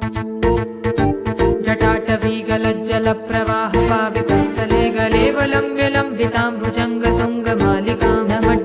जटाटवीगलज्जलप्रवाहपावितस्थले गलेवलम्ब्य लम्बिताम्बुजङ्गतुङ्गमालिकां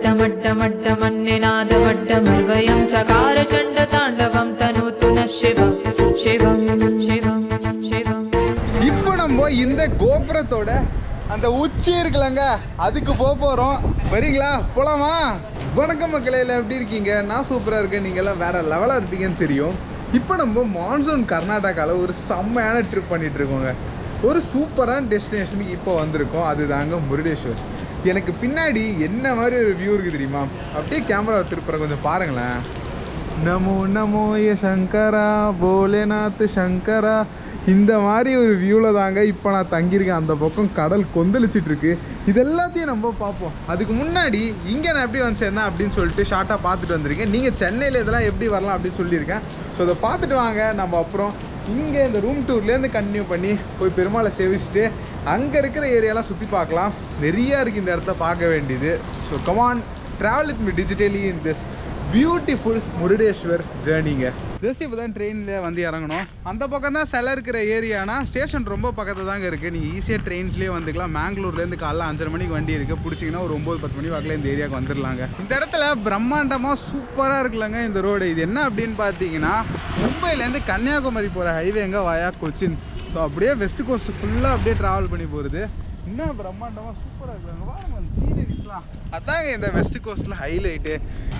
नमड्डमड्डमड्डमन्निनादमड्डमर्वयं चकार चण्डताण्डवं तनोतु नः शिवं शिवं शिवं शिवं இப்போ நம்ம இந்த கோபுரத்தோட அந்த உச்சி இருக்குல்லங்க அதுக்கு போக போகிறோம் வரீங்களா போலாமா வணக்கம் மக்களே எல்லாம் எப்படி இருக்கீங்க நான் சூப்பராக இருக்கேன் நீங்கள்லாம் வேற லெவலாக இருப்பீங்கன்னு தெரியும் இப்போ நம்ம மான்சூன் கர்நாடகாவில் ஒரு செம்மையான ட்ரிப் பண்ணிட்டு இருக்கோங்க ஒரு சூப்பரான டெஸ்டினேஷனுக்கு இப்போ வந்திருக்கோம் அதுதாங்க முருடேஸ்வர் எனக்கு பின்னாடி என்ன மாதிரி ஒரு வியூ இருக்குது தெரியுமா அப்படியே கேமரா திருப்புற கொஞ்சம் பாருங்களேன் நமோ நமோ ஏ சங்கரா போலேநாத் சங்கரா இந்த மாதிரி ஒரு வியூவில் தாங்க இப்போ நான் தங்கியிருக்கேன் அந்த பக்கம் கடல் கொந்தளிச்சிட்டு இருக்கு இது எல்லாத்தையும் நம்ம பார்ப்போம் அதுக்கு முன்னாடி இங்கே நான் எப்படி வந்து சேர்ந்தேன் அப்படின்னு சொல்லிட்டு ஷார்ட்டாக பார்த்துட்டு வந்திருக்கேன் நீங்கள் சென்னையில் இதெல்லாம் எப்படி வரலாம் அப்படின்னு சொல்லியிருக்கேன் ஸோ அதை பார்த்துட்டு வாங்க நம்ம அப்புறம் இங்கே இந்த ரூம் டூர்லேருந்து கண்டினியூ பண்ணி போய் பெருமாளை சேவிச்சுட்டு அங்கே இருக்கிற ஏரியாலாம் சுற்றி பார்க்கலாம் நிறையா இருக்குது இந்த இடத்த பார்க்க வேண்டியது so come on travel with me digitally in this beautiful Murudeshwar ஜேர்னிங்க ஜஸ்ட் இப்போ தான் ட்ரெயினில் வந்து இறங்கணும் அந்த பக்கம் தான் சில இருக்கிற ஏரியானா ஸ்டேஷன் ரொம்ப பக்கத்தில் தாங்க இருக்குது நீங்கள் ஈஸியாக ட்ரெயின்ஸ்லேயே வந்துக்கலாம் மேங்களூர்லேருந்து காலைல அஞ்சரை மணிக்கு வண்டி இருக்குது பிடிச்சிங்கன்னா ஒரு ஒம்பது பத்து மணி வாக்கில் இந்த ஏரியாவுக்கு வந்துடலாங்க இந்த இடத்துல பிரம்மாண்டமாக சூப்பராக இருக்குல்லங்க இந்த ரோடு இது என்ன அப்படின்னு பார்த்தீங்கன்னா மும்பைலேருந்து கன்னியாகுமரி போகிற ஹைவேங்க வயா கொச்சின் ஸோ அப்படியே வெஸ்ட் கோஸ்ட் ஃபுல்லாக அப்படியே ட்ராவல் பண்ணி போகிறது இன்னும் பிரம்மாண்டமாக சூப்பராக இருக்குங்க பாருங்க அந்த சீனரிஸ்லாம் அதாங்க இந்த வெஸ்ட் கோஸ்ட்டில் ஹைலைட்டு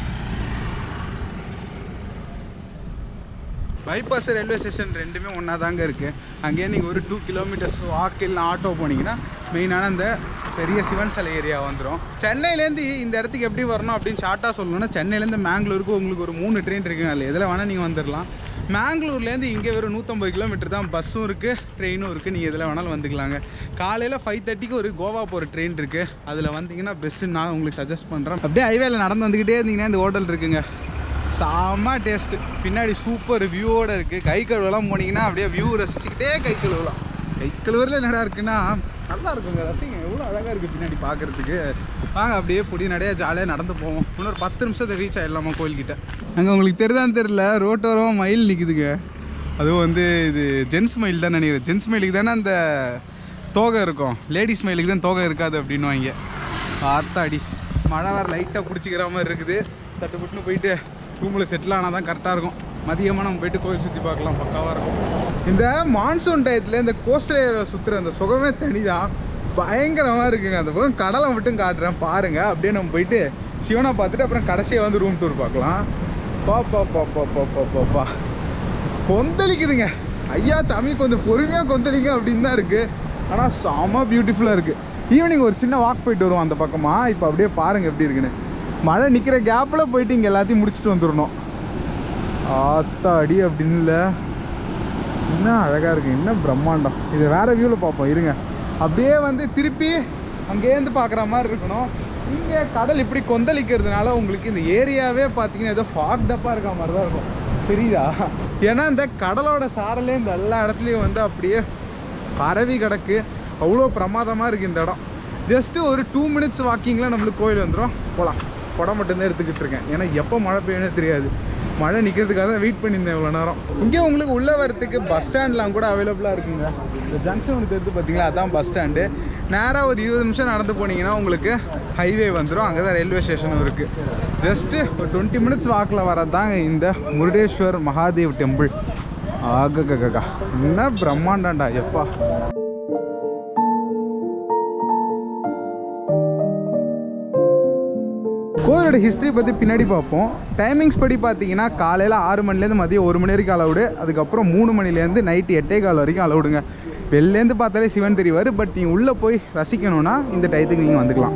பைபாஸ் ரயில்வே ஸ்டேஷன் ரெண்டுமே ஒன்றா தாங்க இருக்குது அங்கேயே நீங்கள் ஒரு டூ கிலோமீட்டர்ஸ் வாக் இல்லை ஆட்டோ போனீங்கன்னா மெயினான அந்த பெரிய சிவன் சிலை ஏரியா வந்துடும் சென்னையிலேருந்து இந்த இடத்துக்கு எப்படி வரணும் அப்படின்னு ஷார்ட்டாக சொல்லணும்னா சென்னையிலேருந்து மேங்களூருக்கு உங்களுக்கு ஒரு மூணு ட்ரெயின் இருக்குங்க அதில் எதில் வேணால் நீங்கள் வந்துடலாம் மேங்களூர்லேருந்து இங்கே வெறும் நூற்றம்பது கிலோமீட்டர் தான் பஸ்ஸும் இருக்குது ட்ரெயினும் இருக்குது நீங்கள் எதில் வேணாலும் வந்துக்கலாங்க காலையில் ஃபைவ் தேர்ட்டிக்கு ஒரு கோவா போகிற ட்ரெயின் இருக்குது அதில் வந்தீங்கன்னா பெஸ்ட்டு நான் உங்களுக்கு சஜஸ்ட் பண்ணுறேன் அப்படியே ஹைவேல நடந்து வந்துக்கிட்டே இருந்தீங்கன்னா இந்த ஹோட்டல் இருக்குங்க செம்ம டேஸ்ட்டு பின்னாடி சூப்பர் வியூவோட இருக்குது கை கழுவெல்லாம் போனீங்கன்னா அப்படியே வியூ ரசிச்சுக்கிட்டே கை கழுவலாம் கை கழுவுறதுல என்னடா இருக்குன்னா நல்லா இருக்குங்க ரசிங்க எவ்வளோ அழகாக இருக்குது பின்னாடி பார்க்குறதுக்கு வாங்க அப்படியே பொடி நடையா ஜாலியாக நடந்து போவோம் இன்னொரு பத்து நிமிஷத்தை ரீச் ஆகிடலாமா கோயில்கிட்ட அங்கே உங்களுக்கு தெரியுதான்னு தெரில ரோட்டோரம் மயில் நிற்குதுங்க அதுவும் வந்து இது ஜென்ஸ் மயில் தான் நினைக்கிறேன் ஜென்ஸ் மயிலுக்கு தானே அந்த தோகை இருக்கும் லேடிஸ் மயிலுக்கு தான் தோகை இருக்காது அப்படின்னுவாங்க பார்த்தாடி மழை வேறு லைட்டாக பிடிச்சிக்கிற மாதிரி இருக்குது சட்டு புட்டுன்னு போயிட்டு ரூமில் செட்டில் ஆனால் தான் கரெக்டாக இருக்கும் மதியமாக நம்ம போயிட்டு கோயில் சுற்றி பார்க்கலாம் பக்காவாக இருக்கும் இந்த மான்சூன் டயத்தில் இந்த கோஸ்டல் ஏரியாவில் சுற்றுற அந்த சுகமே தனிதான் பயங்கரமாக இருக்குங்க அந்த பக்கம் கடலை மட்டும் காட்டுறேன் பாருங்கள் அப்படியே நம்ம போயிட்டு சிவனை பார்த்துட்டு அப்புறம் கடைசியாக வந்து ரூம் டூர் பார்க்கலாம் பா பா பா பா பா பா பா பா கொந்தளிக்குதுங்க ஐயா சாமி கொஞ்சம் பொறுமையாக கொந்தளிங்க அப்படின்னு தான் இருக்குது ஆனால் செம பியூட்டிஃபுல்லாக இருக்குது ஈவினிங் ஒரு சின்ன வாக் போயிட்டு வருவோம் அந்த பக்கமாக இப்போ அப்படியே பாருங்கள் எப்படி இருக்குன்னு மழை நிற்கிற கேப்பில் போயிட்டு இங்கே எல்லாத்தையும் முடிச்சுட்டு வந்துடணும் ஆத்தாடி அப்படின்னு இல்லை என்ன அழகாக இருக்குது என்ன பிரம்மாண்டம் இது வேறு வியூவில் பார்ப்போம் இருங்க அப்படியே வந்து திருப்பி அங்கேருந்து பார்க்குற மாதிரி இருக்கணும் இங்கே கடல் இப்படி கொந்தளிக்கிறதுனால உங்களுக்கு இந்த ஏரியாவே பார்த்தீங்கன்னா ஏதோ ஃபாக்டப்பாக இருக்க மாதிரி தான் இருக்கும் தெரியுதா ஏன்னா இந்த கடலோட சாரலே இந்த எல்லா இடத்துலையும் வந்து அப்படியே பரவி கிடக்கு அவ்வளோ பிரமாதமாக இருக்குது இந்த இடம் ஜஸ்ட்டு ஒரு டூ மினிட்ஸ் வாக்கிங்கில் நம்மளுக்கு கோயில் வந்துடும் போகலாம் குடம் மட்டும்தான் எடுத்துக்கிட்டு இருக்கேன் ஏன்னா எப்போ மழை பெய்யும்னே தெரியாது மழை நிற்கிறதுக்காக தான் வெயிட் பண்ணியிருந்தேன் இவ்வளோ நேரம் இங்கே உங்களுக்கு உள்ளே வரத்துக்கு பஸ் ஸ்டாண்ட்லாம் கூட அவைலபிளாக இருக்குங்க இந்த ஜங்ஷன் ஒன்று தெரிஞ்சு பார்த்தீங்களா அதான் பஸ் ஸ்டாண்டு நேராக ஒரு இருபது நிமிஷம் நடந்து போனீங்கன்னா உங்களுக்கு ஹைவே வந்துடும் அங்கே தான் ரயில்வே ஸ்டேஷனும் இருக்குது ஜஸ்ட்டு ஒரு டுவெண்ட்டி மினிட்ஸ் வாக்கில் வரது தாங்க இந்த முருடேஸ்வர் மகாதேவ் டெம்பிள் ஆகக்கா என்ன பிரம்மாண்டம்டா எப்பா கோவிலோட ஹிஸ்ட்ரி பற்றி பின்னாடி பார்ப்போம் டைமிங்ஸ் படி பார்த்தீங்கன்னா காலையில் ஆறு மணிலேருந்து மதியம் ஒரு மணி வரைக்கும் அலவுடு அதுக்கப்புறம் மூணு மணிலேருந்து நைட்டு எட்டே கால் வரைக்கும் அலவுடுங்க வெளிலேருந்து பார்த்தாலே சிவன் தெரிவார் பட் நீங்கள் உள்ளே போய் ரசிக்கணும்னா இந்த டயத்துக்கு நீங்கள் வந்துக்கலாம்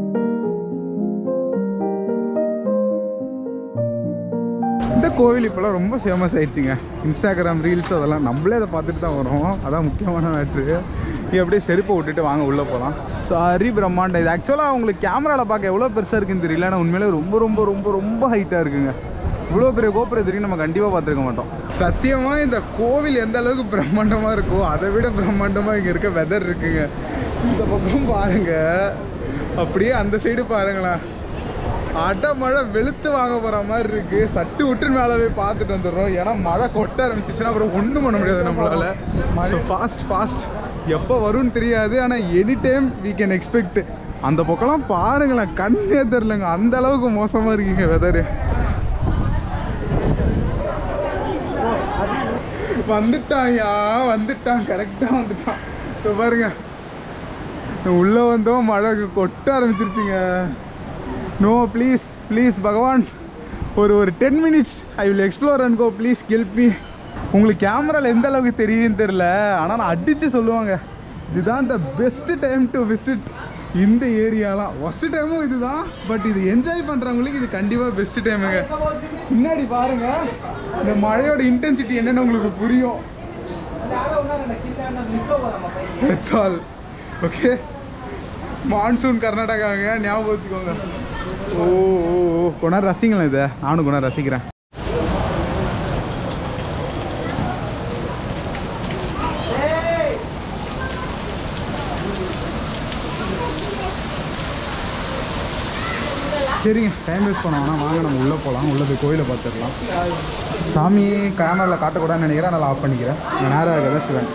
இந்த கோவில் இப்போலாம் ரொம்ப ஃபேமஸ் ஆயிடுச்சுங்க இன்ஸ்டாகிராம் ரீல்ஸ் அதெல்லாம் நம்மளே அதை பார்த்துட்டு தான் வரோம் அதான் முக்கியமான மேட்ரு நீ அப்படியே செருப்பை விட்டுட்டு வாங்க உள்ளே போகலாம் சரி பிரம்மாண்டம் இது ஆக்சுவலாக உங்களுக்கு கேமராவில் பார்க்க எவ்வளோ பெருசாக இருக்குன்னு தெரியல ஆனால் உண்மையிலே ரொம்ப ரொம்ப ரொம்ப ரொம்ப ஹைட்டாக இருக்குங்க இவ்வளோ பெரிய கோபுரம் தெரியும் நம்ம கண்டிப்பாக பார்த்துருக்க மாட்டோம் சத்தியமாக இந்த கோவில் எந்த அளவுக்கு பிரம்மாண்டமாக இருக்கோ அதை விட பிரம்மாண்டமாக இங்கே இருக்க வெதர் இருக்குங்க இந்த பக்கம் பாருங்க அப்படியே அந்த சைடு பாருங்களேன் அட மழை வெளுத்து வாங்க போற மாதிரி இருக்கு சட்டு விட்டு மேலே போய் பார்த்துட்டு வந்துடுறோம் ஏன்னா மழை கொட்ட ஆரம்பிச்சிச்சுன்னா அப்புறம் ஒன்றும் பண்ண முடியாது நம்மளால ஸோ ஃபாஸ்ட் ஃபாஸ்ட் எப்போ வரும்னு தெரியாது ஆனால் any time we can expect அந்த பக்கம்லாம் பாருங்களேன் கண்ணே தெரிலங்க அந்த அளவுக்கு மோசமாக இருக்கீங்க வெதரு வந்துட்டான்யா வந்துட்டான் கரெக்டாக வந்துட்டான் இப்போ பாருங்க உள்ளே வந்தோம் மழை கொட்ட ஆரம்பிச்சிருச்சுங்க நோ ப்ளீஸ் ப்ளீஸ் பகவான் ஒரு ஒரு ten minutes I will explore and go please help me உங்களுக்கு கேமராவில் எந்த அளவுக்கு தெரியுதுன்னு தெரில ஆனால் நான் அடித்து சொல்லுவாங்க இதுதான் the best time to visit இந்த ஏரியாலாம் ஃபஸ்ட் டைமும் இதுதான் பட் இது என்ஜாய் பண்ணுறவங்களுக்கு இது கண்டிப்பாக பெஸ்ட் டைமுங்க முன்னாடி பாருங்க இந்த மழையோட இன்டென்சிட்டி என்னன்னு உங்களுக்கு புரியும் இட்ஸ் ஆல் ஓகே மான்சூன் கர்நாடகாங்க ஞாபகம் வச்சுக்கோங்க ஓ ஓ ஓ கொண்டா ரசிங்களா இதை நானும் கொண்டா ரசிக்கிறேன் சரிங்க டைம் வேஸ்ட் பண்ண வேணாம் வாங்க நம்ம உள்ளே போகலாம் உள்ளே போய் கோயிலை பார்த்துடலாம் சாமி கேமராவில் காட்டக்கூடாதுன்னு நினைக்கிறேன் அதனால் ஆஃப் பண்ணிக்கிறேன் நான் நேராக இருக்கிறத சிவன்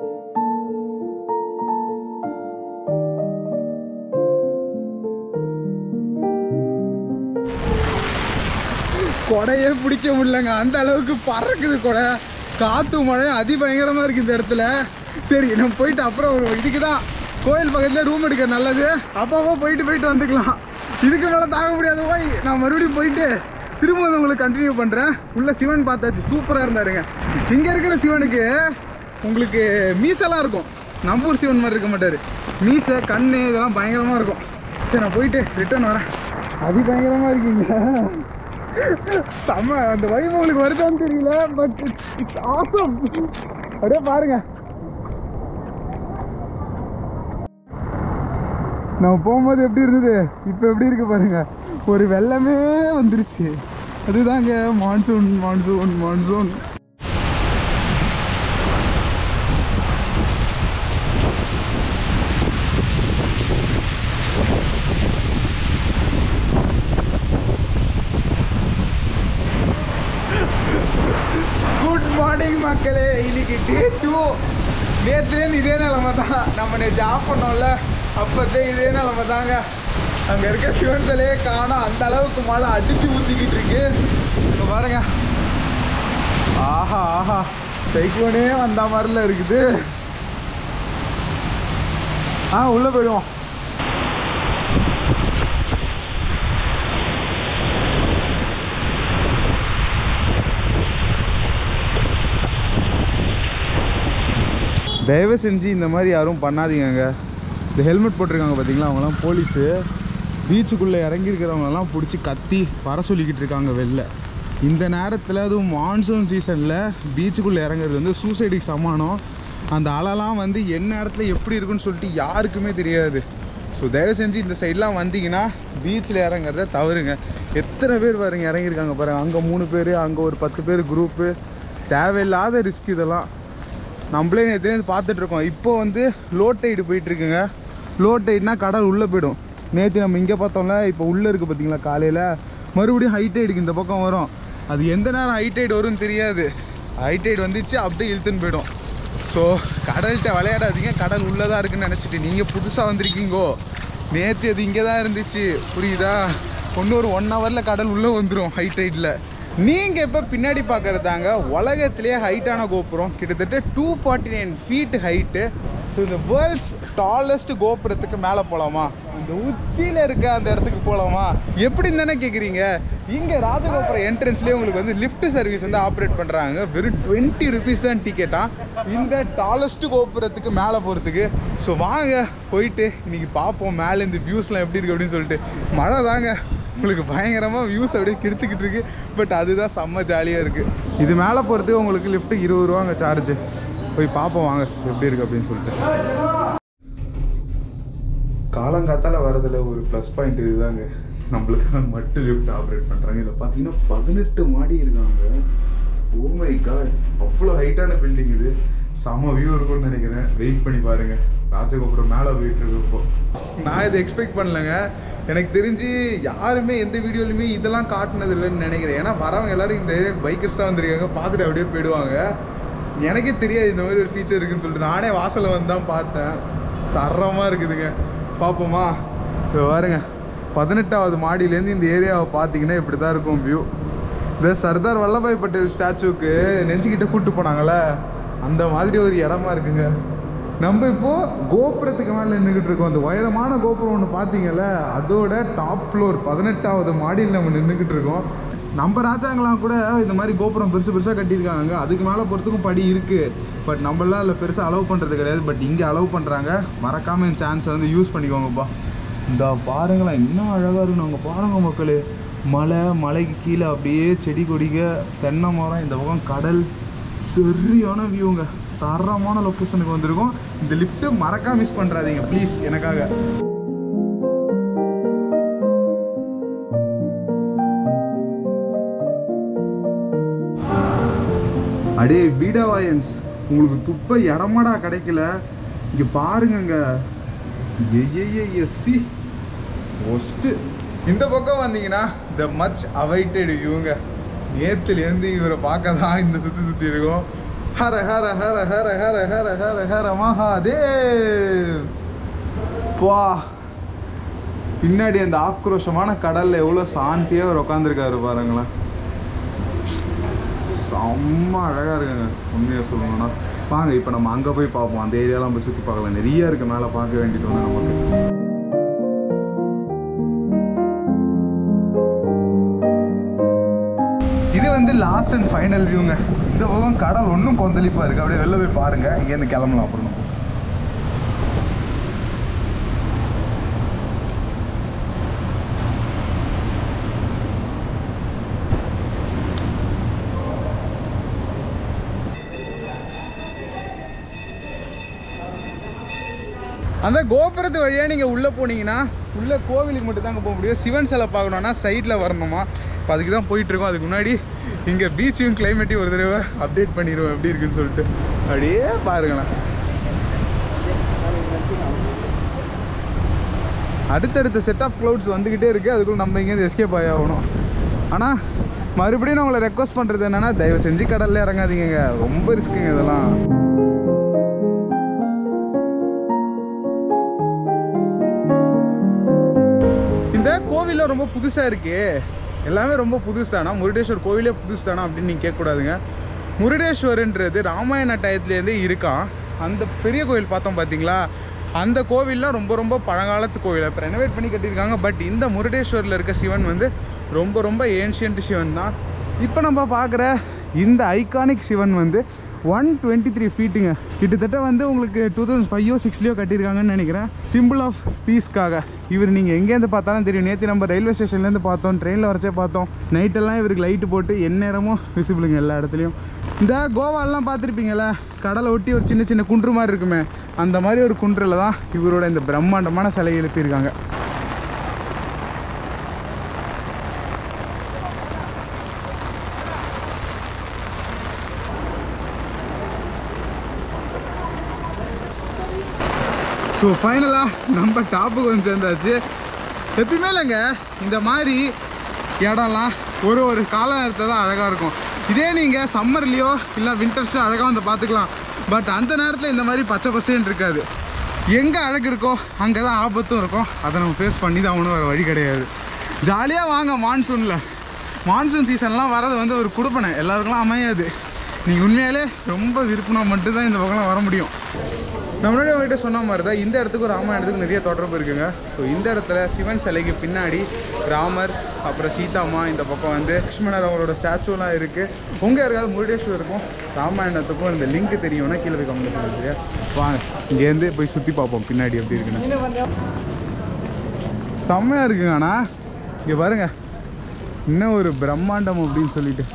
கொடையே பிடிக்க முடியலங்க அந்த அளவுக்கு பறக்குது கொடை காற்று மழை அதிபயங்கரமாக இருக்குது இந்த இடத்துல சரி நம்ம போயிட்டு அப்புறம் ஒரு இதுக்கு தான் கோயில் பக்கத்தில் ரூம் எடுக்க நல்லது அப்பப்போ போயிட்டு போயிட்டு வந்துக்கலாம் இதுக்கு மேலே தாங்க முடியாது போய் நான் மறுபடியும் போயிட்டு திரும்ப வந்து உங்களுக்கு கண்டினியூ பண்ணுறேன் உள்ள சிவன் பார்த்தாச்சு சூப்பராக இருந்தாருங்க இங்கே இருக்கிற சிவனுக்கு உங்களுக்கு மீசெல்லாம் இருக்கும் நம்ம ஊர் சிவன் மாதிரி இருக்க மாட்டார் மீசை கண் இதெல்லாம் பயங்கரமாக இருக்கும் சரி நான் போயிட்டு ரிட்டர்ன் வரேன் அதிபயங்கரமாக இருக்கீங்க செம்ம அந்த வைப் உங்களுக்கு வருதான்னு தெரியல பட் இட்ஸ் இட்ஸ் ஆசம் அப்படியே பாருங்க நம்ம போகும்போது எப்படி இருந்தது இப்போ எப்படி இருக்கு பாருங்க ஒரு வெள்ளமே வந்துருச்சு அதுதாங்க monsoon monsoon monsoon good morning மக்களே இன்னைக்கு டே டூ நேற்றுலேருந்து இதே நிலமை தான் நம்ம நேற்று ஆஃப் பண்ணோம்ல அப்போதே இதே நிலமை தாங்க அங்கே இருக்க சிவன் சிலையே காணோம் அந்த அளவுக்கு மழை அடிச்சு ஊற்றிக்கிட்டு இருக்கு இங்க பாருங்க ஆஹா ஆஹா சைக்ளோனே வந்த மாதிரில இருக்குது ஆ உள்ளே போயிடுவோம் தயவு செஞ்சு இந்த மாதிரி யாரும் பண்ணாதீங்கங்க இந்த ஹெல்மெட் போட்டிருக்காங்க பார்த்தீங்களா அவங்களாம் போலீஸு பீச்சுக்குள்ளே இறங்கியிருக்கிறவங்களெல்லாம் பிடிச்சி கத்தி வர சொல்லிக்கிட்டு இருக்காங்க வெளில இந்த நேரத்தில் அதுவும் மான்சூன் சீசனில் பீச்சுக்குள்ளே இறங்குறது வந்து சூசைடுக்கு சமானம் அந்த அலைலாம் வந்து என்ன இடத்துல எப்படி இருக்குன்னு சொல்லிட்டு யாருக்குமே தெரியாது ஸோ தயவு செஞ்சு இந்த சைட்லாம் வந்தீங்கன்னா பீச்சில் இறங்குறத தவறுங்க எத்தனை பேர் பாருங்க இறங்கியிருக்காங்க பாருங்க அங்கே மூணு பேர் அங்கே ஒரு பத்து பேர் குரூப்பு தேவையில்லாத ரிஸ்க் இதெல்லாம் நம்மளே நேற்று பார்த்துட்டு இருக்கோம் இப்போ வந்து லோ டைடு போயிட்டு இருக்குங்க லோ டைட்னா கடல் உள்ளே போயிடும் நேற்று நம்ம இங்கே பார்த்தோம்ல இப்போ உள்ளே இருக்குது பார்த்தீங்களா காலையில் மறுபடியும் ஹை டைடுக்கு இந்த பக்கம் வரும் அது எந்த நேரம் ஹை டைடு வரும்னு தெரியாது ஹை டைடு வந்துச்சு அப்படியே இழுத்துன்னு போயிடும் ஸோ கடல்கிட்ட விளையாடாதீங்க கடல் உள்ளே தான் இருக்குன்னு நினச்சிட்டு நீங்கள் புதுசாக வந்திருக்கீங்கோ நேற்று அது இங்கே தான் இருந்துச்சு புரியுதா ஒன்று ஒரு ஒன் ஹவரில் கடல் உள்ளே வந்துடும் ஹை டைடில் நீங்கள் இப்போ பின்னாடி பார்க்குறதாங்க உலகத்திலே ஹைட்டான கோபுரம் கிட்டத்தட்ட two forty nine feet height so இந்த வேர்ல்ட்ஸ் டாலஸ்ட் கோபுரத்துக்கு மேலே போகலாமா இந்த உச்சியில் இருக்க அந்த இடத்துக்கு போகலாமா எப்படின்னு தானே கேட்குறீங்க இங்கே ராஜகோபுரம் என்ட்ரன்ஸ்லேயே உங்களுக்கு வந்து லிஃப்ட் சர்வீஸ் வந்து ஆப்ரேட் பண்ணுறாங்க வெறும் டுவெண்ட்டி ருபீஸ் தான் டிக்கெட்டா இந்த டாலஸ்ட் கோபுரத்துக்கு மேலே போகிறதுக்கு ஸோ வாங்க போயிட்டு இன்னைக்கு பார்ப்போம் மேலே இந்த வியூஸ்லாம் எப்படி இருக்குது அப்படின்னு சொல்லிட்டு மழை தாங்க உங்களுக்கு பயங்கரமாக வியூஸ் அப்படியே கெடுத்துக்கிட்டு இருக்கு பட் அதுதான் செம்ம ஜாலியாக இருக்குது இது மேலே போகிறதுக்கு உங்களுக்கு லிஃப்ட்டு இருபது ரூபாங்க சார்ஜ் போய் பார்ப்போம் வாங்க எப்படி இருக்குது அப்படின்னு சொல்லிட்டு காலங்காத்தால வரதுல ஒரு ப்ளஸ் பாயிண்ட் இதுதாங்க நம்மளுக்கு மட்டும் லிஃப்ட் ஆப்ரேட் பண்ணுறாங்க இதில் பார்த்தீங்கன்னா பதினெட்டு மாடி இருக்காங்க ஓ மை காட் அவ்வளோ ஹைட்டான பில்டிங் இது செம வியூ இருக்கும்னு நினைக்கிறேன் வெயிட் பண்ணி பாருங்க ராஜகோபுரம் மேலே போயிட்டு இருக்கு இப்போ நான் இதை எக்ஸ்பெக்ட் பண்ணலங்க எனக்கு தெரிஞ்சு யாருமே எந்த வீடியோலையுமே இதெல்லாம் காட்டினது இல்லைன்னு நினைக்கிறேன் ஏன்னா வரவங்க எல்லாரும் இந்த பைக்கர்ஸ் தான் வந்திருக்காங்க பார்த்துட்டு அப்படியே போயிடுவாங்க எனக்கே தெரியாது இந்த மாதிரி ஒரு ஃபீச்சர் இருக்குன்னு சொல்லிட்டு நானே வாசலில் வந்து தான் பார்த்தேன் தரமாக இருக்குதுங்க பார்ப்போமா இப்போ பாருங்க பதினெட்டாவது மாடியிலேருந்து இந்த ஏரியாவை பார்த்தீங்கன்னா இப்படி தான் இருக்கும் வியூ இந்த சர்தார் வல்லபாய் பட்டேல் ஸ்டாச்சுக்கு நெஞ்சுக்கிட்ட கூட்டு போனாங்கல்ல அந்த மாதிரி ஒரு இடமா இருக்குங்க நம்ம இப்போ கோபுரத்துக்கு மேலே நின்றுக்கிட்டு இருக்கோம் அந்த உயரமான கோபுரம் ஒன்று பார்த்தீங்கல்ல அதோட டாப் ஃப்ளோர் பதினெட்டாவது மாடியில் நம்ம நின்றுக்கிட்டு இருக்கோம் நம்ம ராஜாங்களாம் கூட இந்த மாதிரி கோபுரம் பெருசு பெருசாக கட்டியிருக்காங்க அதுக்கு மேலே போகிறதுக்கும் படி இருக்குது பட் நம்மளாம் அதில் பெருசாக அலோவ் பண்ணுறது கிடையாது பட் இங்கே அலோவ் பண்ணுறாங்க மறக்காமல் இந்த சான்ஸை வந்து யூஸ் பண்ணிக்கோங்கப்பா இந்த பாருங்களேன் என்ன அழகாக இருக்கு நாங்கள் பாருங்க மக்களே மலை மலைக்கு கீழே அப்படியே செடி கொடிக தென்னை மரம் இந்த பக்கம் கடல் சரியான வியூங்க தரமான லொக்கேஷனுக்கு வந்திருக்கோம் இந்த லிஃப்ட்டு மறக்காம மிஸ் பண்ணுறாதீங்க ப்ளீஸ் எனக்காக அடே பீடாவாயன்ஸ் உங்களுக்கு துப்ப இடமாடா கிடைக்கல இங்கே பாருங்கங்க சி ஒஸ்ட்டு இந்த பக்கம் வந்தீங்கன்னா த மச் அவைட்டட் வியூங்க நேத்துலேருந்து இவரை பார்க்க தான் இந்த சுற்றி சுற்றி இருக்கும் ஹர ஹர ஹர ஹர ஹர ஹர ஹர ஹர மகாதேவ் வா பின்னாடி அந்த ஆக்ரோஷமான கடல்ல எவ்வளோ சாந்தியாக அவர் உட்காந்துருக்காரு பாருங்களேன் செம்ம அழகாக இருக்குங்க உண்மையாக சொல்லணும்னா வாங்க இப்போ நம்ம அங்கே போய் பார்ப்போம் அந்த ஏரியாலாம் போய் சுற்றி பார்க்கலாம் நிறைய இருக்குது மேலே பார்க்க வேண்டியது வந்து நமக்கு இது வந்து லாஸ்ட் அண்ட் ஃபைனல் வியூங்க இந்த பக்கம் கடல் ஒன்றும் கொந்தளிப்பாக இருக்குது அப்படியே வெளில போய் பாருங்க இங்கேருந்து கிளம்பலாம் அப்புறம் நம்ம. அந்த கோபுரத்து வழியாக நீங்கள் உள்ளே போனீங்கன்னா உள்ளே கோவிலுக்கு மட்டும் தாங்க போக முடியும் சிவன் சிலை பார்க்கணுன்னா சைடில் வரணுமா இப்போ அதுக்கு தான் போயிட்டுருக்கோம் அதுக்கு முன்னாடி இங்கே பீச்சையும் கிளைமேட்டையும் ஒரு தடவை அப்டேட் பண்ணிடுவோம் எப்படி இருக்குன்னு சொல்லிட்டு அப்படியே பாருங்களேன் அடுத்தடுத்த செட் ஆஃப் க்ளவுட்ஸ் வந்துக்கிட்டே இருக்குது அதுக்குள்ள நம்ம இங்கேருந்து எஸ்கேப் ஆகி ஆகணும் ஆனால் மறுபடியும் நான் உங்களை ரெக்வஸ்ட் பண்ணுறது என்னென்னா தயவு செஞ்சு கடல்ல இறங்காதீங்க ரொம்ப ரிஸ்க்குங்க இதெல்லாம் இந்த கோவிலில் ரொம்ப புதுசாக இருக்கு எல்லாமே ரொம்ப புதுசு தானா முருடேஸ்வர் கோவிலே புதுசு தானா அப்படின்னு நீங்கள் கேட்கக்கூடாதுங்க முருடேஸ்வரன்றது ராமாயண டயத்துலேருந்தே இருக்கான் அந்த பெரிய கோவில் பார்த்தோம் பார்த்தீங்களா அந்த கோவில்லாம் ரொம்ப ரொம்ப பழங்காலத்து கோவில் இப்போ ரெனோவேட் பண்ணி கட்டியிருக்காங்க பட் இந்த முருடேஸ்வரில் இருக்க சிவன் வந்து ரொம்ப ரொம்ப ஏன்ஷியன்ட் சிவன் தான் இப்போ நம்ம பார்க்குற இந்த ஐகானிக் சிவன் வந்து ஒன் டுவெண்ட்டி த்ரீ ஃபீட்டுங்க கிட்டத்தட்ட வந்து உங்களுக்கு டூ தௌசண்ட் ஃபைவோ சிக்ஸ்லேயோ கட்டியிருக்காங்கன்னு நினைக்கிறேன் சிம்பிள் ஆஃப் பீஸ்க்காக இவர் நீங்கள் எங்கேருந்து பார்த்தாலும் தெரியும் நேற்று நம்ம ரயில்வே ஸ்டேஷன்லேருந்து பார்த்தோம் ட்ரெயினில் வரைச்சே பார்த்தோம் நைட்டெல்லாம் இவருக்கு லைட்டு போட்டு எந்நேரமும் விசிபிளுங்க எல்லா இடத்துலையும் இந்த கோவாலெலாம் பார்த்துருப்பீங்களே கடலை ஒட்டி ஒரு சின்ன சின்ன குன்று மாதிரி இருக்குமே அந்த மாதிரி ஒரு குன்றில் தான் இவரோட இந்த பிரம்மாண்டமான சிலை எழுப்பியிருக்காங்க ஸோ ஃபைனலாக நம்ம டாப்புக்கு வந்து சேர்ந்தாச்சு எப்பயுமே இல்லைங்க இந்த மாதிரி இடம்லாம் ஒரு ஒரு கால நேரத்தில் தான் அழகாக இருக்கும் இதே நீங்கள் சம்மர்லேயோ இல்லை வின்டர்ஸ்லையோ அழகாக வந்து பார்த்துக்கலாம் பட் அந்த நேரத்தில் இந்த மாதிரி பச்சை பசேன்னு இருக்காது எங்கே அழகு இருக்கோ அங்கே தான் ஆபத்தும் இருக்கும் அதை நம்ம ஃபேஸ் பண்ணி தான் ஒன்றும் வேறு வழி கிடையாது ஜாலியாக வாங்க மான்சூனில் மான்சூன் சீசன்லாம் வரது வந்து ஒரு குடுப்பனை எல்லாருக்குலாம் அமையாது நீங்கள் உண்மையாலே ரொம்ப விருப்பம்னா மட்டும்தான் இந்த பக்கம்லாம் வர முடியும் நான் முன்னாடி உங்கள்கிட்ட சொன்ன மாதிரி தான் இந்த இடத்துக்கும் ராமாயணத்துக்கும் நிறைய தொடர்பு இருக்குங்க ஸோ இந்த இடத்துல சிவன் சிலைக்கு பின்னாடி ராமர் அப்புறம் சீதாமா இந்த பக்கம் வந்து லக்ஷ்மணர் அவங்களோட ஸ்டாச்சுலாம் இருக்குது உங்கள் யாருக்காவது முருடேஸ்வர் இருக்கும் ராமாயணத்துக்கும் இந்த லிங்க் தெரியும்னா கீழே போய் கமெண்ட் பண்ணுங்க வாங்க இங்கேருந்து போய் சுற்றி பார்ப்போம் பின்னாடி எப்படி இருக்குன்னு செம்மையாக இருக்குங்க அண்ணா இங்கே பாருங்க இன்னும் ஒரு பிரம்மாண்டம் அப்படின்னு சொல்லிட்டு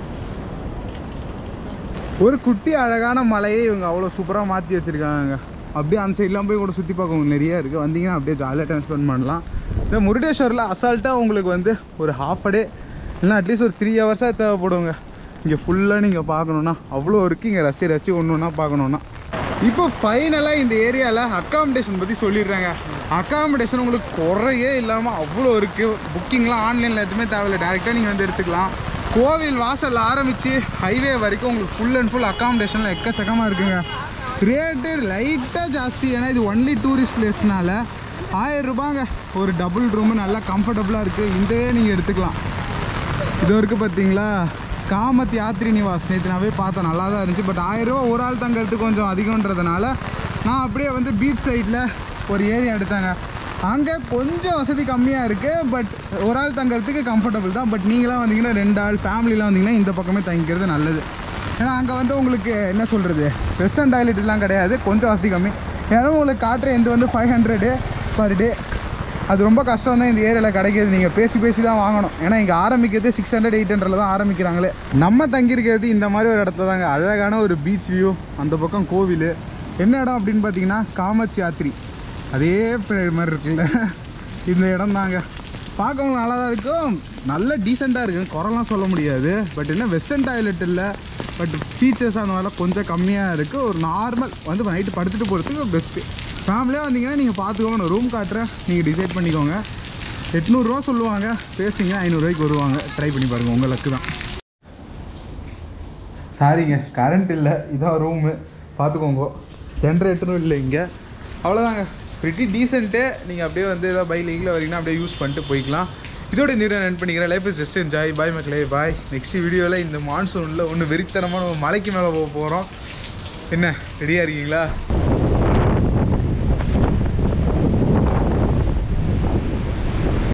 ஒரு குட்டி அழகான மலையை இவங்க அவ்வளோ சூப்பராக மாற்றி வச்சுருக்காங்க அப்படியே அந்த சைட்லாம் போய் கூட சுற்றி பார்க்க நிறைய இருக்குது வந்தீங்கன்னா அப்படியே ஜாலியாக டைம் ஸ்பெண்ட் பண்ணலாம் இந்த முருடேஸ்வரில் அசால்ட்டாக உங்களுக்கு வந்து ஒரு ஹாஃப் டே இல்லைனா அட்லீஸ்ட் ஒரு த்ரீ ஹவர்ஸாக தேவைப்படுங்க இங்கே ஃபுல்லாக நீங்கள் பார்க்கணுன்னா அவ்வளோ இருக்குது இங்கே ரசிச்சு ரசிச்சு ஒன்று ஒன்றா பார்க்கணுன்னா இப்போ ஃபைனலாக இந்த ஏரியாவில் அக்காமடேஷன் பற்றி சொல்லிடுறாங்க அக்காமடேஷன் உங்களுக்கு குறையே இல்லாமல் அவ்வளோ இருக்குது புக்கிங்லாம் ஆன்லைனில் எதுவுமே தேவையில்லை டேரெக்டாக நீங்கள் வந்து எடுத்துக்கலாம் கோவில் வாசல் ஆரம்பித்து ஹைவே வரைக்கும் உங்களுக்கு ஃபுல் அண்ட் ஃபுல் அக்காமடேஷனில் எக்கச்சக்கமாக இருக்குங்க ரேட்டு லைட்டாக ஜாஸ்தி ஏன்னா இது ஒன்லி டூரிஸ்ட் பிளேஸ்னால ஆயிரம் ரூபாங்க ஒரு டபுள் ரூமு நல்லா கம்ஃபர்டபுளாக இருக்குது இதையே நீங்கள் எடுத்துக்கலாம் இது வரைக்கும் பார்த்தீங்களா காமத் யாத்ரி நிவாஸ் நேற்று நான் போய் பார்த்தேன் நல்லா தான் இருந்துச்சு பட் ஆயிரம் ரூபா ஒரு ஆள் தங்கிறது கொஞ்சம் அதிகன்றதுனால நான் அப்படியே வந்து பீச் சைடில் ஒரு ஏரியா எடுத்தாங்க அங்கே கொஞ்சம் வசதி கம்மியாக இருக்குது பட் ஒரு ஆள் தங்குறதுக்கு கம்ஃபர்டபுள் தான் பட் நீங்களாம் வந்தீங்கன்னா ரெண்டு ஆள் ஃபேமிலிலாம் வந்தீங்கன்னா இந்த பக்கமே தங்கிக்கிறது நல்லது ஏன்னா அங்கே வந்து உங்களுக்கு என்ன சொல்கிறது வெஸ்டர்ன் டாய்லெட்லாம் கிடையாது கொஞ்சம் வசதி கம்மி ஏன்னா உங்களுக்கு காட்டுற இது வந்து ஃபைவ் ஹண்ட்ரடு பர் டே அது ரொம்ப கஷ்டம் தான் இந்த ஏரியாவில் கிடைக்கிது நீங்கள் பேசி பேசி தான் வாங்கணும் ஏன்னா இங்கே ஆரம்பிக்கிறது சிக்ஸ் ஹண்ட்ரட் எயிட் ஹண்ட்ரட்ல தான் ஆரம்பிக்கிறாங்களே நம்ம தங்கியிருக்கிறது இந்த மாதிரி ஒரு இடத்துல தாங்க அழகான ஒரு பீச் வியூ அந்த பக்கம் கோவில் என்ன இடம் அப்படின்னு பார்த்தீங்கன்னா காமத் யாத்ரி அதே பேர் மாதிரி இருக்குல்ல இந்த இடம் தாங்க பார்க்கவும் நல்லா தான் இருக்கும் நல்ல டீசெண்டாக இருக்கும் குறைலாம் சொல்ல முடியாது பட் என்ன வெஸ்டர்ன் டாய்லெட் இல்லை பட் ஃபீச்சர்ஸ் அந்த மாதிரிலாம் கொஞ்சம் கம்மியாக இருக்குது ஒரு நார்மல் வந்து நைட்டு படுத்துட்டு போகிறதுக்கு பெஸ்ட்டு ஃபேமிலியாக வந்தீங்கன்னா நீங்கள் பார்த்துக்கோங்க நான் ரூம் காட்டுறேன் நீங்கள் டிசைட் பண்ணிக்கோங்க எட்நூறுரூவா சொல்லுவாங்க பேசுங்க ஐநூறுரூவாய்க்கு வருவாங்க ட்ரை பண்ணி பாருங்கள் உங்கள் லக்கு தான் சாரிங்க கரண்ட் இல்லை இதான் ரூமு பார்த்துக்கோங்க ஜென்ரேட்டரும் இல்லை இங்கே அவ்வளோதாங்க ப்ரிட்டி டீசென்ட்டு நீங்கள் அப்படியே வந்து ஏதாவது பை லீக்கில் வரீங்கன்னா அப்படியே யூஸ் பண்ணிட்டு போய்க்கலாம் இதோட இந்த வீடியோ நான் பண்ணிக்கிறேன் life is just enjoy bye மக்களே பாய் நெக்ஸ்ட் வீடியோவில் இந்த மான்சூனில் ஒன்று வெறித்தனமான ஒரு மலைக்கு மேலே போக போகிறோம் என்ன ரெடியாக இருக்கீங்களா